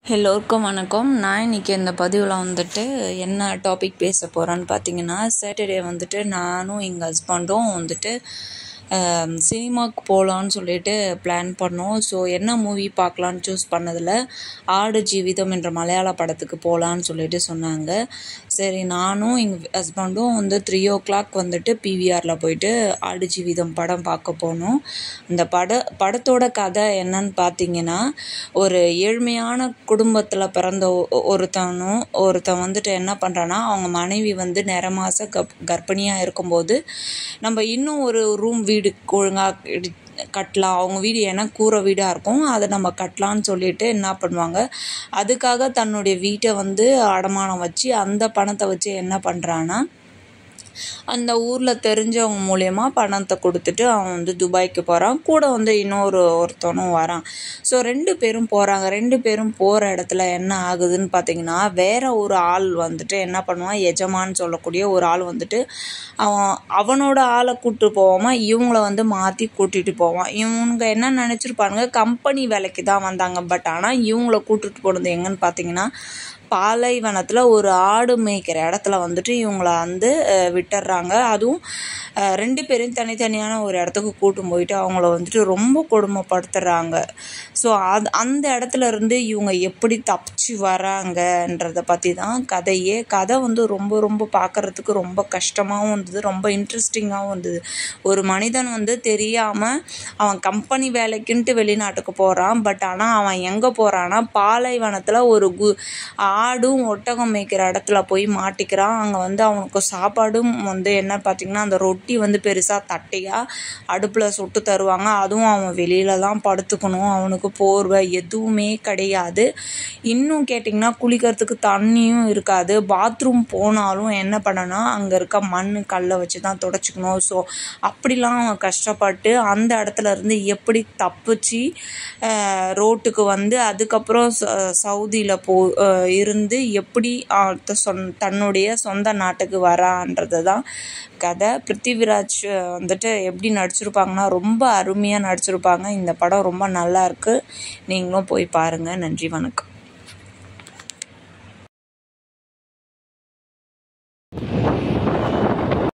எல்லோருக்கும் வணக்கம் நான் இன்றைக்கி இந்த பதிவில் வந்துட்டு என்ன டாபிக் பேச போகிறேன்னு பார்த்தீங்கன்னா சாட்டர்டே வந்துட்டு நானும் எங்கள் ஹஸ்பண்டும் வந்துட்டு சினிமாவுக்கு போகலான்னு சொல்லிட்டு பிளான் பண்ணோம் ஸோ என்ன மூவி பார்க்கலான்னு சூஸ் பண்ணதில் ஆடு ஜீவிதம் என்ற மலையாள படத்துக்கு போகலான்னு சொல்லிட்டு சொன்னாங்க சரி நானும் எங்கள் ஹஸ்பண்டும் வந்து த்ரீ ஓ கிளாக் வந்துட்டு பிவிஆரில் போயிட்டு ஆடு ஜீவிதம் படம் பார்க்க போனோம் அந்த பட படத்தோட கதை என்னன்னு பார்த்தீங்கன்னா ஒரு ஏழ்மையான குடும்பத்தில் பிறந்த ஒ- ஒருத்தனும் ஒருத்தன் வந்துட்டு என்ன பண்ணுறான்னா அவங்க மனைவி வந்து நிற மாத கப் கர்ப்பிணியாக இருக்கும்போது நம்ம இன்னும் ஒரு ரூம் வீடு ஒழுங்காக கட்டலாம் அவங்க வீடு ஏன்னா கூரை வீடாக இருக்கும் அதை நம்ம கட்டலான்னு சொல்லிட்டு என்ன பண்ணுவாங்க அதுக்காக தன்னுடைய வீட்டை வந்து அடமானம் வச்சு அந்த பணத்தை வச்சு என்ன பண்ணுறான்னா அந்த ஊரில் தெரிஞ்சவங்க மூலயமா பணத்தை கொடுத்துட்டு அவன் வந்து துபாய்க்கு போகிறான் கூட வந்து இன்னொரு ஒருத்தனும் வரான் ஸோ ரெண்டு பேரும் போகிறாங்க ரெண்டு பேரும் போகிற இடத்துல என்ன ஆகுதுன்னு பார்த்தீங்கன்னா வேற ஒரு ஆள் வந்துட்டு என்ன பண்ணுவான் எஜமான்னு சொல்லக்கூடிய ஒரு ஆள் வந்துட்டு அவன் அவனோட ஆளை கூப்பிட்டு போவாமல் இவங்கள வந்து மாற்றி கூட்டிகிட்டு போவான் இவங்க என்ன நினச்சிருப்பானுங்க கம்பெனி வேலைக்கு தான் வந்தாங்க பட் ஆனால் இவங்கள கூட்டிட்டு போனது எங்கன்னு பார்த்தீங்கன்னா பாலைவனத்தில் ஒரு ஆடு மேய்க்கிற இடத்துல வந்துட்டு இவங்கள வந்து அஹ், விட்டுடுறாங்க அதுவும் அஹ், ரெண்டு பேரும் தனித்தனியான ஒரு இடத்துக்கு கூட்டும் போயிட்டு அவங்கள வந்துட்டு ரொம்ப கொடுமைப்படுத்துறாங்க ஸோ அது அந்த இடத்துல இருந்து இவங்க எப்படி தப்பிச்சு வராங்கன்றதை பற்றி தான் கதையே கதை வந்து ரொம்ப ரொம்ப பார்க்கறதுக்கு ரொம்ப கஷ்டமாகவும் இருந்தது ரொம்ப இன்ட்ரெஸ்டிங்காகவும் இருந்தது ஒரு மனிதன் வந்து தெரியாமல் அவன் கம்பெனி வேலைக்குன்ட்டு வெளிநாட்டுக்கு போகிறான் பட் ஆனால் அவன் எங்கே போகிறான்னா பாலைவனத்தில் ஒரு கு ஆடும் ஒட்டகம் மேய்க்கிற இடத்துல போய் மாட்டிக்கிறான் அங்கே வந்து அவனுக்கு சாப்பாடும் வந்து என்ன பார்த்திங்கன்னா அந்த ரொட்டி வந்து பெருசாக தட்டையாக அடுப்பில் சுட்டு தருவாங்க அதுவும் அவன் வெளியில தான் படுத்துக்கணும் அவனுக்கு போர்வை எதுவுமே கிடையாது இன்னும் கேட்டிங்கன்னா குளிக்கிறதுக்கு தண்ணியும் இருக்காது பாத்ரூம் போனாலும் என்ன பண்ணனா அங்கே இருக்க மண் கல்லை வச்சு தான் தொடச்சிக்கணும் ஸோ அப்படிலாம் அவன் கஷ்டப்பட்டு அந்த இடத்துல இருந்து எப்படி தப்பிச்சு அஹ், ரோட்டுக்கு வந்து அதுக்கப்புறம் ச- சவுதியில் போ அஹ், இருந்து எப்படி அஹ், த- சொன்- தன்னுடைய சொந்த நாட்டுக்கு வரான்றது தான் கதை பிருத்திவிராஜ் அஹ், வந்துட்டு எப்படி நடிச்சிருப்பாங்கன்னா ரொம்ப அருமையாக நடிச்சிருப்பாங்க இந்த படம் ரொம்ப நல்லா இருக்கு நீங்களும் போய் பாருங்கள் நன்றி வணக்கம்